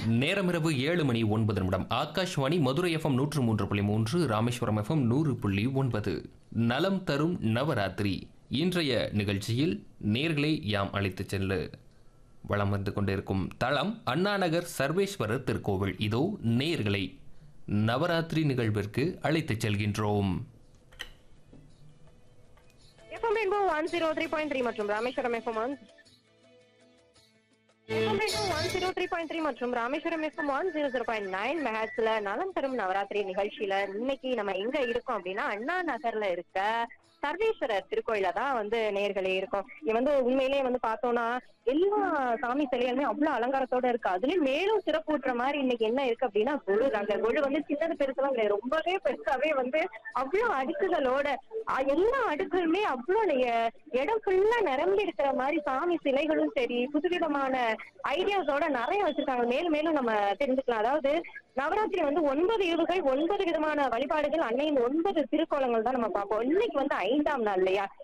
நேரமிரவு ஏழு மணி ஒன்பது நிமிடம் ஆகாஷ்வாணி மதுரை எஃப்எம் நூற்று மூன்று புள்ளி மூன்று ராமேஸ்வரம் எஃப்எம் நூறு புள்ளி ஒன்பது நலம் தரும் நவராத்திரி இன்றைய நிகழ்ச்சியில் நேர்களை யாம் அழைத்துச் செல்ல வலம் வந்து கொண்டிருக்கும் தளம் அண்ணாநகர் சர்வேஸ்வரர் திருக்கோவில் இதோ நேர்களை நவராத்திரி நிகழ்விற்கு அழைத்துச் செல்கின்றோம் FM rainbow one zero three point three மற்றும் Rameswaram FM one FM rainbow one zero three point three மற்றும் Rameswaram FM one zero zero point nine மெஹாட்ஸ்ல நலம் தரும் நவராத்திரி நிகழ்ச்சியில இன்னைக்கு நம்ம எங்க இருக்கோம் அப்படின்னா அண்ணா நகர்ல இருக்க சர்வேஸ்வரர் திருக்கோயில தான் வந்து நேர்களே இருக்கும் இது வந்து உண்மையிலேயே வந்து பார்த்தோம்னா எல்லா சாமி சிலைகளுமே அவ்வளவு அலங்காரத்தோட இருக்கு அதுலயும் மேலும் சிறப்பூட்டுற மாதிரி இன்னைக்கு என்ன இருக்கு அப்படின்னா கொழு தாங்க கொழு வந்து சின்னது பெருசுலாம் கிடையாது ரொம்பவே பெருசாவே வந்து அவ்வளவு அடுக்குகளோட அ, எல்லா அடுக்குகளுமே அவ்வளவு நெ- இடம் ஃபுல்லா நிரம்பி இருக்கிற மாதிரி சாமி சிலைகளும் சரி புதுவிதமான ஐடியாஸோட நிறைய வச்சிருக்காங்க மேலும் மேலும் நம்ம தெரிஞ்சுக்கலாம் அதாவது நவராத்திரி வந்து ஒன்பது இரவுகள் ஒன்பது விதமான வழிபாடுகள் அன்னையின் ஒன்பது திருக்கோலங்கள் தான் நம்ம பார்ப்போம் இன்னைக்கு வந்து ஐந்தாம் நாள் இல்லையா